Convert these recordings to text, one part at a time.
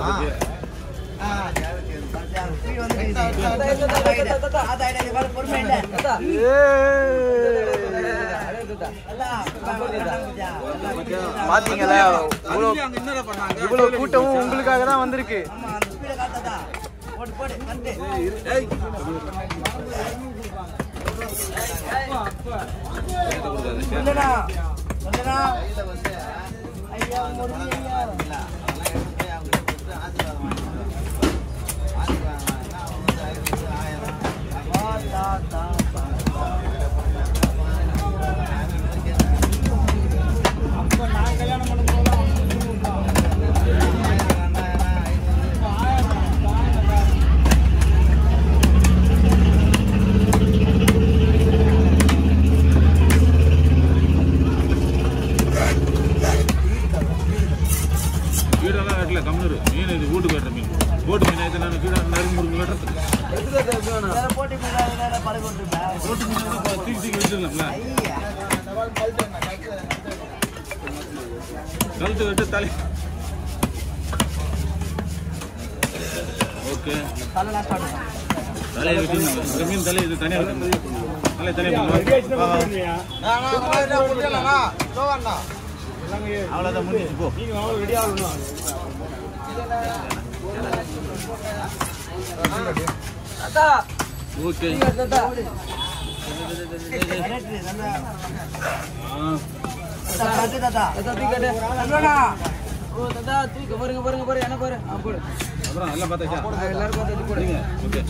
தாத்தா பத்தி பாத்தீங்களா இவ்வளவு இவ்வளவு கூட்டமும் உங்களுக்காக தான் வந்திருக்கு வீடெல்லாம் வெட்டல கம்னூர் மீன் இது வீட்டுக்கு வெட்டுற மீன் போட்டு மீன் ஆயிடுச்சு நான் கீழே நறுக்கு முறுக்கு வெட்டுறது போட்டு மீன் தூக்கி தூக்கி வச்சிடலாம்ல கழுத்து வெட்டு தலை ஓகே தலையை வெட்டிடணும் இந்த மீன் தலை இது தனியாக வெட்டணும் தலை தனியாக அவ்வளோதான் முடிஞ்சு போ ஓகே ஆ அப்புறம் எல்லாம் பார்த்தாச்சா எல்லாரும் பார்த்தாச்சு போடுங்க ஓகே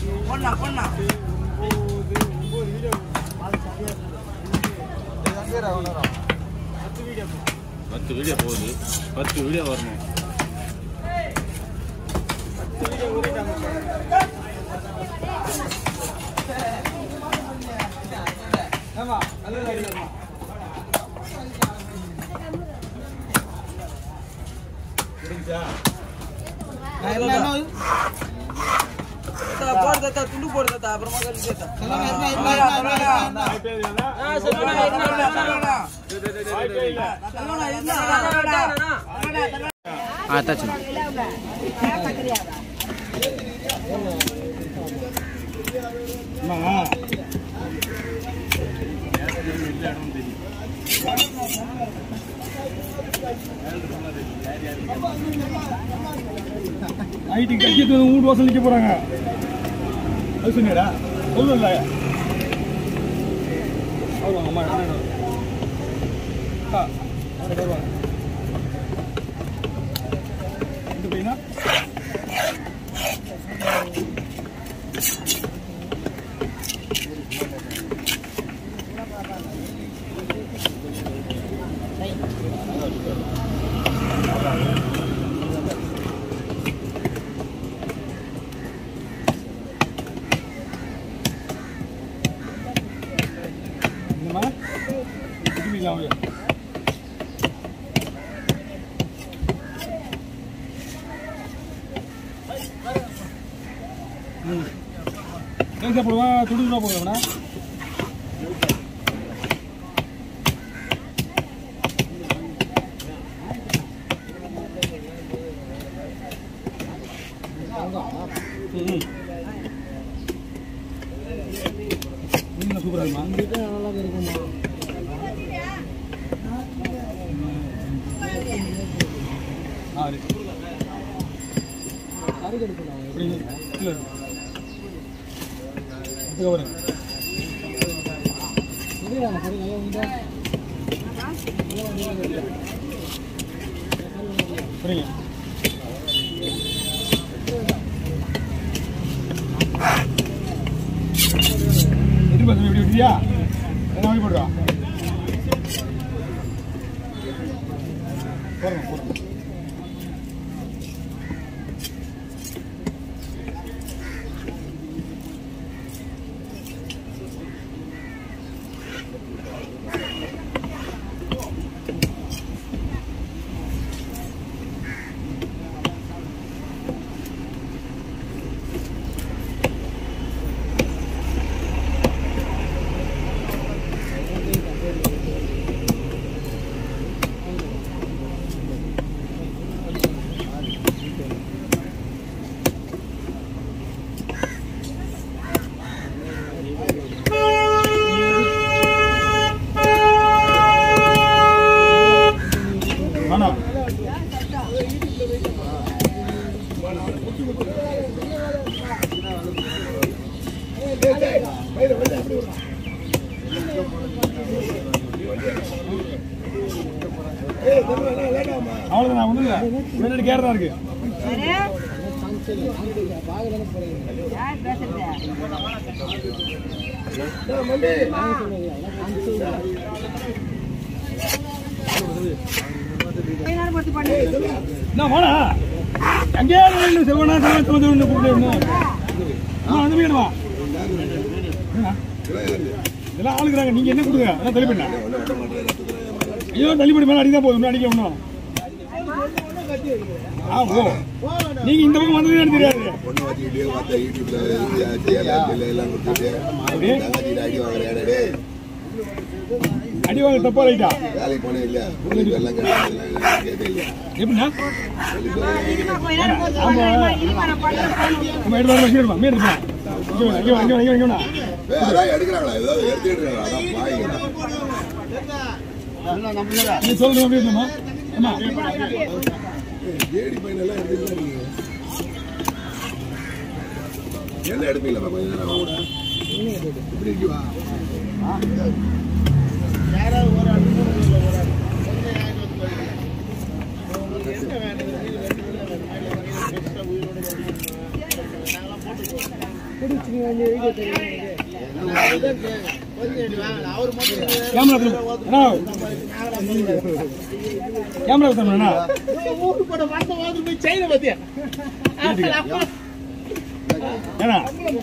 பத்து வீடியோ போகுது பத்து வீடியோ வரணும் துண்டு போடு தாத்தா அப்புறமா கழிச்சு ஆத்தாச்சு நைட்டு கட்சிக்கு வீட்டு வாசல் நிற்க போறாங்க அது சொன்னீடா சொல்லல வருவாங்க அம்மா என்ன ஆ அவங்க வருவாங்க இந்த பையனா என்னம்மா திரும்பிங்களா அவங்க ம் ஏன் சாப்பிடுவேன் துடு தான் போடுவேண்ணா ம் மீன் சூப்பராக இருக்குமா நல்லா இருக்குமா ஆ இருக்கு எப்படி இல்லை அதுக்கப்புறம் புரியுங்க எப்படி பார்த்து எப்படி விட்டியா என்ன வாங்கி போடுவா போடுறோம் போடுறோம் அவ்வளோதான் ஒன்றும் இல்லை முன்னாடி கேர் தான் இருக்கு யார் பேசுறது பதினாறு பத்து பண்ணு என்ன வாடா எங்கேயா நின்று செவனா செவன் தொண்ணூத்தி ஒன்று கூப்பிட்டு ஆ அந்த மீன் வா என்ன? இதெல்லாம் ஆளுக்குறாங்க நீங்க என்ன கொடுங்க அதான் தள்ளி பண்ண ஐயோ தள்ளி பண்ணி மேலே அடிதான் போதும் இன்னும் அடிக்க ஒன்றும் ஆ ஓ நீங்க இந்த பக்கம் வந்தது எனக்கு தெரியாது பொண்ணு வச்சுக்கிட்டு மற்ற யூடியூப்ல ஜெயலலிதா எல்லாம் கொடுத்துட்டு தங்கச்சிட்டு அடி வாங்குறேன் டேய் அடி வாங்க தப்பா ரைட்டா வேலைக்கு போனேன் இல்லையா போலீஸ் எல்லாம் கேட்டேன் கேட்டே இல்லையா எப்படின்னா பதினாறு பத்து ஆமா இனிமே நான் பண்றேன் நம்ம எடுத்து வர எடுப்பா மீன் எடுப்பா இங்கே வா, இங்கே வா, இங்கே வா, இங்கே வா, இங்கே வா. ஏய், அதான் எடுக்கிறாங்களா ஏதோ எடுத்துக்கிட்டு அதான் பாய்ங்களா நீ சொல்லுங்க எப்படி இருந்தோமா ஆமா ஏடி பையன் எல்லாம் எடுத்துக்கிட்டு இருக்கீங்க என்ன எடுப்பீங்களா கொஞ்ச நேரம் கூட இப்படி இருக்குவா கேமரா திரும்ப அண்ணா கேமரா திரும்ப அண்ணா ஏண்ணா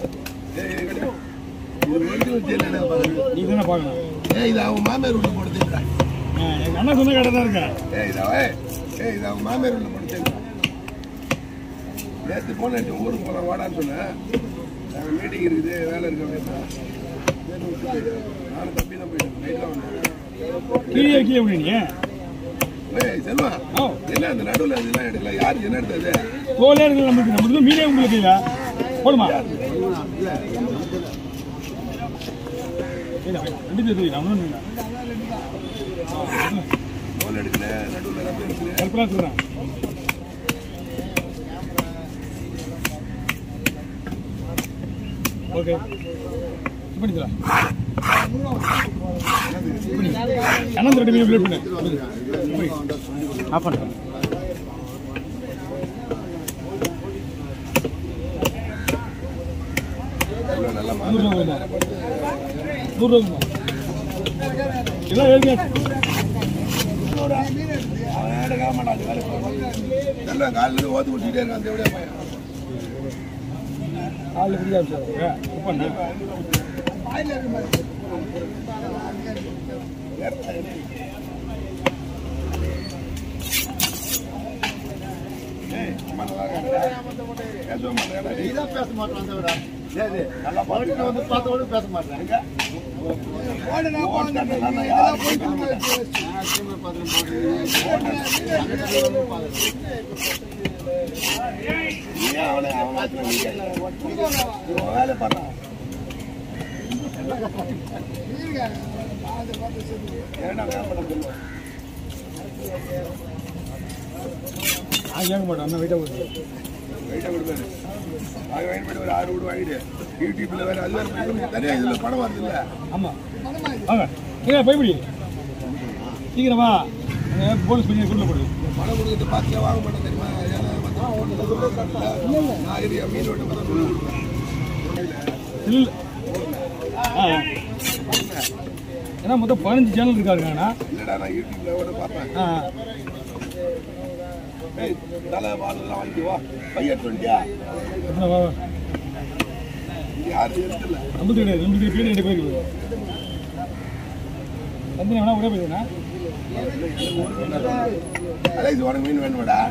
இது ஒரிஜினல் ஜெயலலிதா பாருங்க நீ தானே பார்க்கணும் ஏய் இது அவங்க மாமியார் உள்ள போடுதுடா ஆ, எங்க அண்ணா சொன்ன கடை தான் இருக்கேன் ஏய் இதா ஏய் ஏய் இது அவங்க மாமியார் உள்ள போடுதுடா நேற்று போனேன் ஊருக்கு போகிறேன் வாடான்னு சொன்னேன் நாங்கள் மீட்டிங் இருக்குது வேலை இருக்கு அப்படின்னா சரி, விட்டுட்டு, நானும் தம்பி தான் போயிட்டேன் நைட்லாம் வந்தேன் கீழே கீழே விடு நீ ஏய் செல்வா ஓ என்ன அந்த நடுவில் இதெல்லாம் எடுக்கல யார் என்ன எடுத்தது தோலே இருக்கு நமக்கு நம்மளுக்கு மீனே உங்களுக்கு இல்லை போடுமா இல்ல, வேணாம். ரெண்டு பேர் தூக்கி, நான் ஒண்ணும் இல்லை. தோல் எடுக்கல நடுவில் எல்லாம் எடுக்கல கற்பனா சொல்றேன் ஓகே பண்ணிக்கலாம் அனந்த ரெண்டு மீன் பிளேட் பண்ணு ஆஃப் பண்ணுறேன் எவ்வளோ நல்லா நூறு ரூபா வருமா நூறு ரூபா வருமா எல்லாம் எழுதியாச்சு அவன் எடுக்க மாட்டான் வேலை செல்வன் காலையில் ஓத்து விட்டுக்கிட்டே இருக்கான் அந்த எப்படியா பையன் காலையில் ஃப்ரீயாக சார் பண்ணு ஏய் அம்மா நல்லா இருக்கா பேசவே மாட்டேன் நீ தான் பேச மாட்டேன் சரி நல்லா பாட்டு வந்து பார்த்தோட பேச மாட்டேன் எங்க வேலை பண்ணலாம் ஏன்னா வேலை பண்ண சொல்லுவேன் நான் கேட்க மாட்டேன் அண்ணன் வெயிட்டாக போகுது வெயிட்டாக கொடுப்பாரு அது வாங்கி போயிட்டு ஒரு ஆறு வீடு வாங்கிட்டு யூடியூப்ல வேற அது வேற போய் தனியாக இதில் படம் வருது இல்லை ஆமாம் வாங்க ஏங்க பயப்படி சீக்கிரம் வா அங்க போலீஸ் பண்ணி குள்ள போடு படம் கொடுத்துட்டு பார்த்து வாங்க மாட்டேன் தெரியுமா ஏன்னா வந்து நான் இது என் மீன் ஓட்ட பார்த்தா இல்லை ஆ ஏன்னா மொத்தம் பதினஞ்சு சேனல் இருக்காருங்கண்ணா இல்லைடா நான் யூடியூப்ல ஓட பார்த்தேன் ஆ ஏய் தலை பாலெல்லாம் வாங்கிட்டு வா பையன் சொல்லிட்டியா எத்தனை வா வா. இங்கே யாரும் எடுத்துல நம்மளுக்கு கிடையாது நம்மளுக்கு பேர் ரெண்டு பேர் இருக்குது வந்து வேணா ஒரே போயிருந்தா அலைஸ் உனக்கு மீன் வேணுமாடா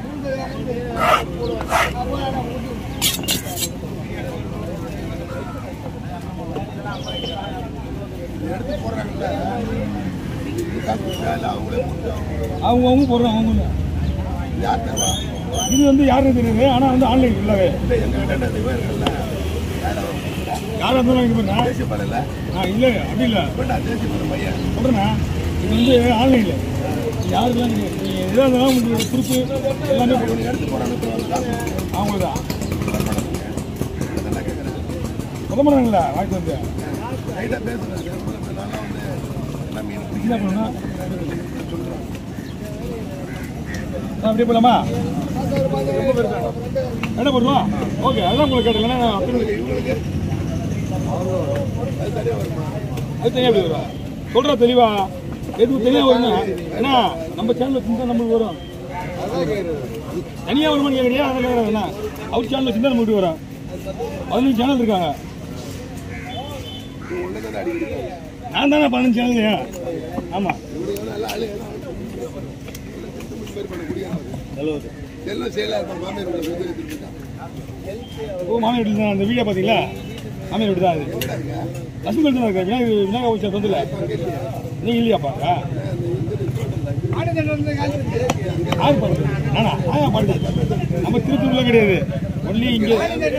இது எடுத்து போடுறாங்கல்ல இது காசு வேலை அவங்களே கொடுத்தாங்க அவங்க அவங்க போடுறாங்க அவங்க ஒண்ணு. யார் தருவா இது வந்து யாருன்னு தெரியுது ஆனால் வந்து ஆன்லைன் இல்லவே இல்லை எங்கள் கிட்ட நிறைய பேர் இருக்குல்ல யாராக இருந்தாலும் இங்கே போடுறேன் தேசிய படம் ஆ இல்லை அப்படி இல்லை பட் தேசிய படம் பையன் சொல்கிறேண்ணா இது வந்து ஆன்லைனில் யாருக்கெல்லாம் கிடையாது நீங்கள் எதாக இருந்தாலும் உங்களுக்கு ப்ரூஃபு எல்லாமே இவனுக்கு எடுத்து போறான்னு அவங்க தான் உதமரங்களா வாங்கிட்டு வந்து லைட்டாக பேசுகிறேன் நல்லா வந்து என்ன மீன் என்ன பண்ணணும் நான் அப்படியே போலாமா என்ன பண்ணுவோம் ஓகே அதான் உங்களுக்கு கேட்டேன் நான் அப்படி இவங்களுக்கு அது சரியாக வருமா அது தனியாக எப்படி வரும் சொல்கிறா தெளிவா எதுவும் தனியாக வரும்னா ஏன்னா நம்ம சேனலில் சிந்தா நம்மளுக்கு வரும் தனியாக வருமா கேட்குறியா அதில் என்ன அவர் சேனலில் சிந்தா நம்மளுக்கு வரும் பதினஞ்சு சேனல் இருக்காங்க இது ஒன்று தான் அடிக்கடி நான் தானே பதினஞ்சு சேனல் ஆமாம் இவனுக்கு நல்லா ஆளு பேர் பண்ணக்கூடிய செல்வம் செயலாக இருப்பான் மாமியார் வீட்டில் போய் திருப்பிட்டான் ஓ மாமியார் வீட்டில் தான் அந்த வீடியோ பார்த்தீங்களா மாமியார் வீடு தான் அது பசுக்கள் தான் இருக்கா விநாயகர் விநாயகர் வச்சா சொந்தில்ல நீங்கள் இல்லையாப்பா யாரு பாடுறது நானா ஆயா பாடுது நம்ம திருப்பூர்ல கிடையாது ஒன்லி இங்கே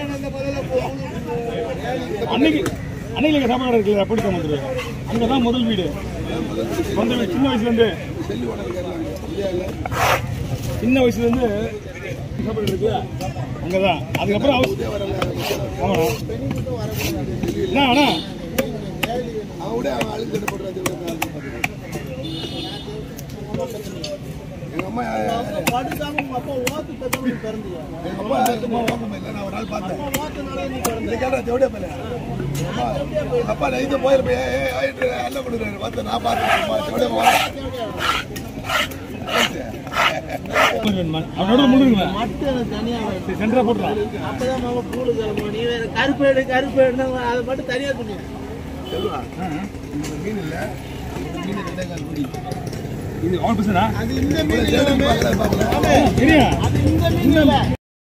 அன்னைக்கு அன்னைக்கு எங்கள் சாப்பாடு இருக்குல்ல அப்படி தான் வந்துருவேன் அங்கே தான் முதல் வீடு சொந்த வீடு சின்ன வயசுலேருந்து செல்லு ஓனர் இருக்காங்க இந்தியாவில் சின்ன வயசுலேருந்து சாப்பாடு இருக்குல்ல அங்கே தான் அதுக்கப்புறம் ஹவுஸ் ஆமாண்ணா என்ன அண்ணா அவன் விட அவன் அழுது தடை போடுறது எங்க அம்மா எங்க அப்பா சும்மா ஓப்பம் இல்லை நான் ஒரு நாள் பார்த்தேன் இந்த கேட்டா ஜோடியா பையன் அம்மா எங்க அப்பா நைட்டு போயிருப்பேன் ஏ ஆயிட்டு எல்லாம் கொடுக்குறாரு பார்த்து நான் பார்த்தேன் சும்மா ஜோடியா போகிறேன் அவனோட முழுங்க சென்டரா போட்டுறான் கருப்பு எடு கருப்பு எடு அதை மட்டும் தனியா பண்ணி செல்வா இந்த மீன் இல்லை இந்த மீன் ரெண்டே கால் பிடி இது அவன் பேசுனா அது இந்த மீன் பார்க்கலாம் பார்க்கலாம் தெரியும்